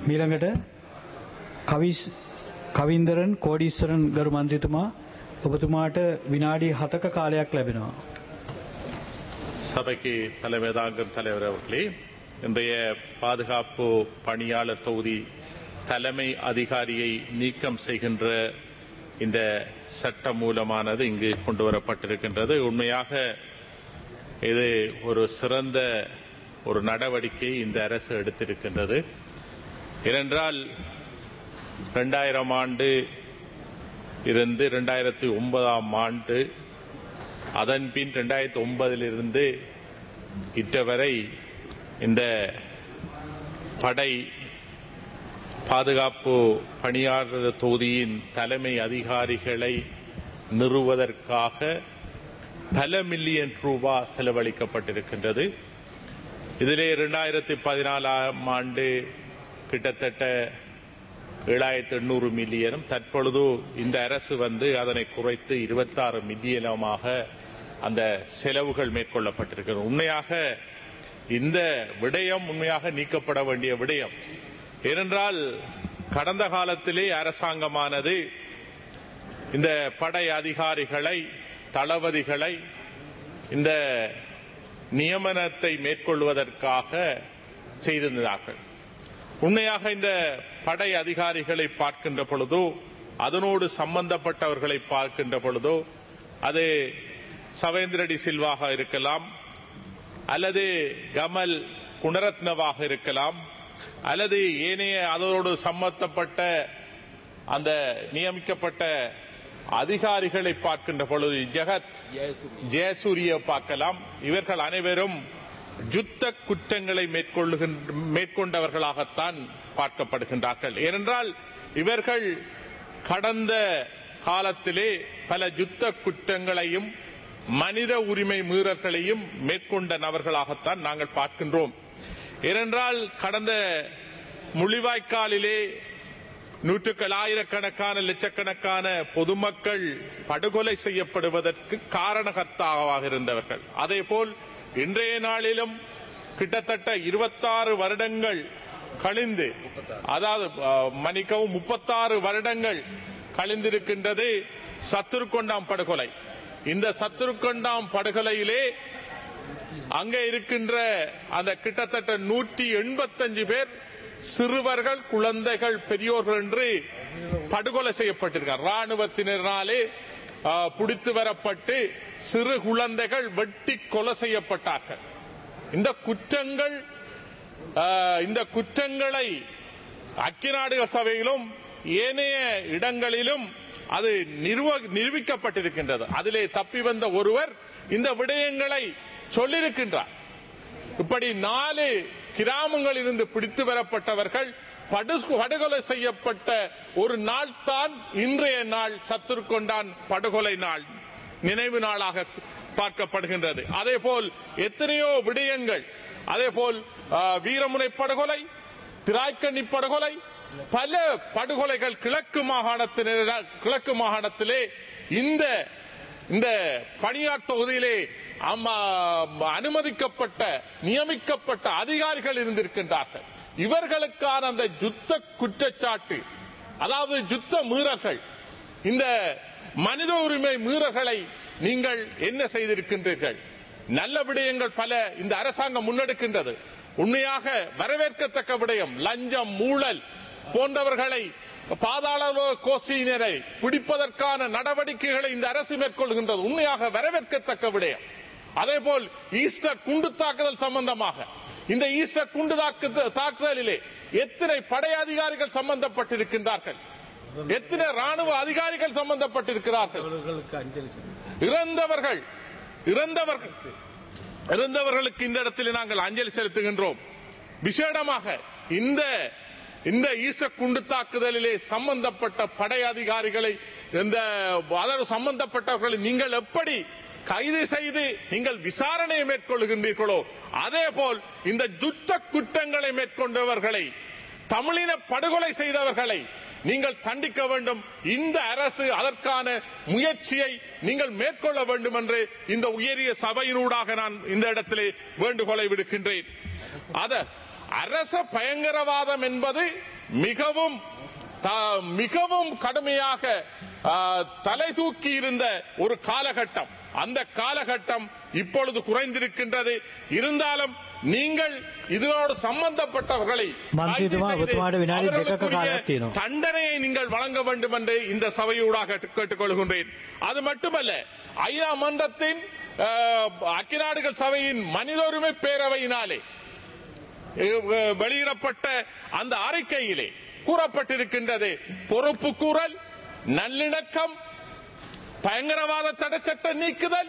මීළඟට කවිස් කවින්දරන් කෝඩීස්වරන් ගරු මන්ත්‍රීතුමා ඔබතුමාට විනාඩි 7ක කාලයක් ලැබෙනවා. சபைக்கு தலைமை தாங்கும் தலைவர் அவர்களே இன்றைய பாதுகாப்பு பணியாளர் தொகுதி தலைமை அதிகாரியை நீக்கம் செய்கின்ற இந்த சட்ட மூலமானது இங்கு கொண்டு வரப்பட்டிருக்கின்றது உண்மையாக இது ஒரு சிறந்த ஒரு நடவடிக்கை இந்த அரசு எடுத்திருக்கின்றது ஏனென்றால் இரண்டாயிரம் ஆண்டு இருந்து இரண்டாயிரத்தி ஒன்பதாம் ஆண்டு அதன் பின் இரண்டாயிரத்தி ஒன்பதிலிருந்து இட்டவரை இந்த படை பாதுகாப்பு பணியாளர் தொகுதியின் தலைமை அதிகாரிகளை நிறுவதற்காக பல மில்லியன் ரூபா செலவழிக்கப்பட்டிருக்கின்றது இதிலே இரண்டாயிரத்தி பதினாலாம் ஆண்டு கிட்டத்தட்ட ஏழாயிரத்தி எண்ணூறு மில்லியனும் தற்பொழுது இந்த அரசு வந்து அதனை குறைத்து இருபத்தாறு மில்லியனுமாக அந்த செலவுகள் மேற்கொள்ளப்பட்டிருக்கிறது உண்மையாக இந்த விடயம் உண்மையாக நீக்கப்பட வேண்டிய விடயம் ஏனென்றால் கடந்த காலத்திலே அரசாங்கமானது இந்த படை அதிகாரிகளை தளபதிகளை இந்த நியமனத்தை மேற்கொள்வதற்காக செய்திருந்தார்கள் உண்மையாக இந்த படை அதிகாரிகளை பார்க்கின்ற பொழுதோ அதனோடு சம்பந்தப்பட்டவர்களை பார்க்கின்ற பொழுதோ அது சவேந்திரடி சில்வாக இருக்கலாம் அல்லது கமல் குணரத்னவாக இருக்கலாம் அல்லது ஏனைய அதோடு சம்பந்தப்பட்ட அந்த நியமிக்கப்பட்ட அதிகாரிகளை பார்க்கின்ற பொழுது ஜெகத் ஜெயசூரிய பார்க்கலாம் இவர்கள் அனைவரும் யுத்த குற்றங்களை மேற்கொள்ளுகின்ற மேற்கொண்டவர்களாகத்தான் பார்க்கப்படுகின்றார்கள் ஏனென்றால் இவர்கள் கடந்த காலத்திலே பல யுத்த குற்றங்களையும் மனித உரிமை மீறல்களையும் மேற்கொண்ட நபர்களாகத்தான் நாங்கள் பார்க்கின்றோம் ஏனென்றால் கடந்த முள்ளிவாய்க்காலிலே நூற்றுக்கள் ஆயிரக்கணக்கான லட்சக்கணக்கான பொதுமக்கள் படுகொலை செய்யப்படுவதற்கு காரணகர்த்தாவாக இருந்தவர்கள் அதேபோல் இன்றைய நாளிலும் கிட்டத்தட்ட இருபத்தாறு வருடங்கள் கழிந்து அதாவது மன்னிக்கவும் முப்பத்தாறு வருடங்கள் கழிந்திருக்கின்றது சத்துருக்கொண்டாம் படுகொலை இந்த சத்துருக்கொண்டாம் படுகொலையிலே அங்கே இருக்கின்ற அந்த கிட்டத்தட்ட நூற்றி எண்பத்தஞ்சு பேர் சிறுவர்கள் குழந்தைகள் பெரியோர்கள் என்று படுகொலை செய்யப்பட்டிருக்கார் ராணுவத்தினராலே பிடித்து வரப்பட்டு சிறு குழந்தைகள் வெட்டி கொலை செய்யப்பட்டார்கள் இந்த குற்றங்கள் இந்த குற்றங்களை ஐக்கிய நாடுகள் சபையிலும் ஏனைய இடங்களிலும் அது நிரூபிக்கப்பட்டிருக்கின்றது அதிலே தப்பி வந்த ஒருவர் இந்த விடயங்களை சொல்லியிருக்கின்றார் இப்படி நாலு கிராமங்களில் இருந்து பிடித்து வரப்பட்டவர்கள் படுகொலை செய்யப்பட்ட ஒரு நாள் தான் இன்றைய நாள் சத்துருக்கொண்டான் படுகொலை நாள் நினைவு நாளாக பார்க்கப்படுகின்றது அதே போல் எத்தனையோ விடயங்கள் அதே போல் வீரமுனை படுகொலை திராய்க்கண்ணி படுகொலை பல படுகொலைகள் கிழக்கு மாகாணத்தின கிழக்கு மாகாணத்திலே இந்த இந்த பணியார் தொகுதியிலே அனுமதிக்கப்பட்ட நியமிக்கப்பட்ட அதிகாரிகள் இருந்திருக்கின்றார்கள் இவர்களுக்கான அந்த யுத்த குற்றச்சாட்டு அதாவது யுத்த மீறல்கள் இந்த மனித உரிமை மீறல்களை நீங்கள் என்ன செய்திருக்கின்றீர்கள் நல்ல விடயங்கள் பல இந்த அரசாங்கம் முன்னெடுக்கின்றது உண்மையாக வரவேற்கத்தக்க விடயம் லஞ்சம் ஊழல் போன்றவர்களை பாதாள கோசியினரை பிடிப்பதற்கான நடவடிக்கைகளை இந்த அரசு மேற்கொள்கின்றது உண்மையாக வரவேற்கத்தக்க விடயம் அதே போல் ஈஸ்டர் குண்டு தாக்குதல் சம்பந்தமாக இந்த ஈஸ்டர் குண்டு தாக்குதலிலே எத்தனை படை அதிகாரிகள் சம்பந்தப்பட்டிருக்கின்றார்கள் எத்தனை ராணுவ அதிகாரிகள் சம்பந்தப்பட்டிருக்கிறார்கள் இறந்தவர்கள் இறந்தவர்கள் இறந்தவர்களுக்கு இந்த இடத்தில் நாங்கள் அஞ்சலி செலுத்துகின்றோம் விசேடமாக இந்த இந்த ஈச குண்டு தாக்குதலிலே சம்பந்தப்பட்ட படை அதிகாரிகளை இந்த அதோடு சம்பந்தப்பட்டவர்களை நீங்கள் எப்படி கைது செய்து நீங்கள் விசாரணையை மேற்கொள்கின்றீர்களோ அதே போல் இந்த யுத்த குற்றங்களை மேற்கொண்டவர்களை தமிழின படுகொலை செய்தவர்களை நீங்கள் தண்டிக்க வேண்டும் இந்த அரசு அதற்கான முயற்சியை நீங்கள் மேற்கொள்ள வேண்டும் என்று இந்த உயரிய சபையினூடாக நான் இந்த இடத்திலே வேண்டுகோளை விடுக்கின்றேன் அத அரச பயங்கரவாதம் என்பது மிகவும் த- மிகவும் கடுமையாக ஆ, தலை தூக்கி இருந்த ஒரு காலகட்டம் அந்த காலகட்டம் இப்பொழுது குறைந்திருக்கின்றது இருந்தாலும் நீங்கள் இதனோடு சம்பந்தப்பட்டவர்களை மந்திரிතුமா, கைது செய்து ඔබතුමාට විනාඩි දෙකක அவர்களுக்குரிய කාලයක් තියෙනවා. தண்டனையை நீங்கள் வழங்க வேண்டும் என்று இந்த சபையூடாக கேட்டுக்கொள்கின்றேன் அது மட்டுமல்ல ஐநா மன்றத்தின் அஹ், ஐக்கிய நாடுகள் சபையின் மனித உரிமை பேரவையினாலே அஹ், வெளியிடப்பட்ட அந்த அறிக்கையிலே கூறப்பட்டிருக்கின்றது பொறுப்பு கூறல் நல்லிணக்கம் பயங்கரவாத தடைச்சட்டம் நீக்குதல்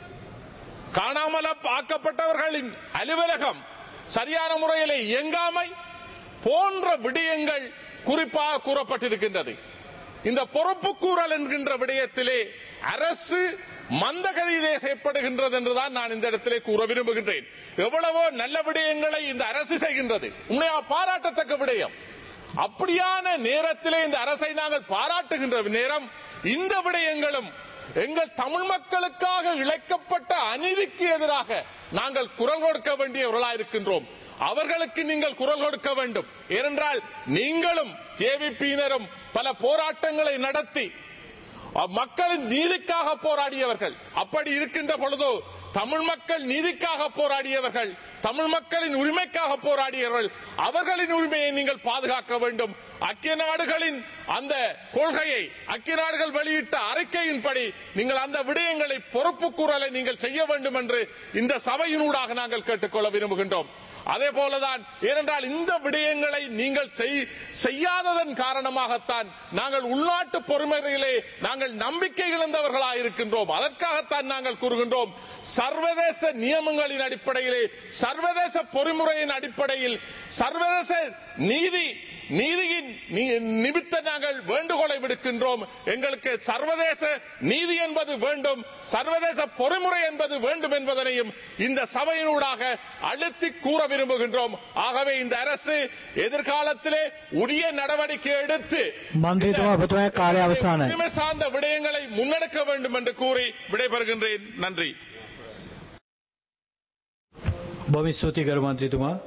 காணாமல் ஆக்கப்பட்டவர்களின் அலுவலகம் சரியான முறையில் இயங்காமை போன்ற விடயங்கள் குறிப்பாக கூறப்பட்டிருக்கின்றது இந்த பொறுப்பு கூறல் என்கின்ற விடயத்திலே அரசு மந்தகதியிலே செயற்படுகின்றது என்றுதான் நான் இந்த இடத்திலே கூற விரும்புகின்றேன் எவ்வளவோ நல்ல விடயங்களை இந்த அரசு செய்கின்றது உண்மையா பாராட்டத்தக்க விடயம் அப்படியான நேரத்திலே இந்த அரசை நாங்கள் பாராட்டுகின்ற நேரம் இந்த விடயங்களும் எங்கள் தமிழ் மக்களுக்காக இழைக்கப்பட்ட அநீதிக்கு எதிராக நாங்கள் குரல் கொடுக்க வேண்டியவர்களாக இருக்கின்றோம் அவர்களுக்கு நீங்கள் குரல் கொடுக்க வேண்டும் ஏனென்றால் நீங்களும் ஜேவிபியினரும் பல போராட்டங்களை நடத்தி மக்களின் நீதிக்காக போராடியவர்கள் அப்படி இருக்கின்ற பொழுது தமிழ் மக்கள் நீதிக்காக போராடியவர்கள் தமிழ் மக்களின் உரிமைக்காக போராடியவர்கள் அவர்களின் உரிமையை நீங்கள் பாதுகாக்க வேண்டும் ஐக்கிய நாடுகளின் அந்த கொள்கையை ஐக்கிய நாடுகள் வெளியிட்ட அறிக்கையின்படி நீங்கள் அந்த விடயங்களை பொறுப்பு கூறலை நீங்கள் செய்ய வேண்டும் என்று இந்த சபையினூடாக நாங்கள் கேட்டுக்கொள்ள விரும்புகின்றோம் அதே போலதான் ஏனென்றால் இந்த விடயங்களை நீங்கள் செய்- செய்யாததன் காரணமாகத்தான் நாங்கள் உள்நாட்டு பொறுமையிலே நாங்கள் நம்பிக்கை இழந்தவர்களாக இருக்கின்றோம் அதற்காகத்தான் நாங்கள் கூறுகின்றோம் சர்வதேச நியமங்களின் அடிப்படையிலே சர்வதேச பொறிமுறையின் அடிப்படையில் சர்வதேச நீதி நீதியின் நி- நிமித்த நாங்கள் வேண்டுகோளை விடுக்கின்றோம் எங்களுக்கு சர்வதேச நீதி என்பது வேண்டும் சர்வதேச பொறிமுறை என்பது வேண்டும் என்பதனையும் இந்த சபையினூடாக அழுத்தி கூற விரும்புகின்றோம் ஆகவே இந்த அரசு எதிர்காலத்திலே உரிய நடவடிக்கை எடுத்து මන්ත්‍රීතුමා ඔබතුමාගේ කාලය අවසానයි. உரிமை சார்ந்த விடயங்களை முன்னெடுக்க வேண்டும் என்று கூறி விடைபெறுகின்றேன் நன்றி බොහොම ස්තුතියි ගරු මන්ත්‍රීතුමා.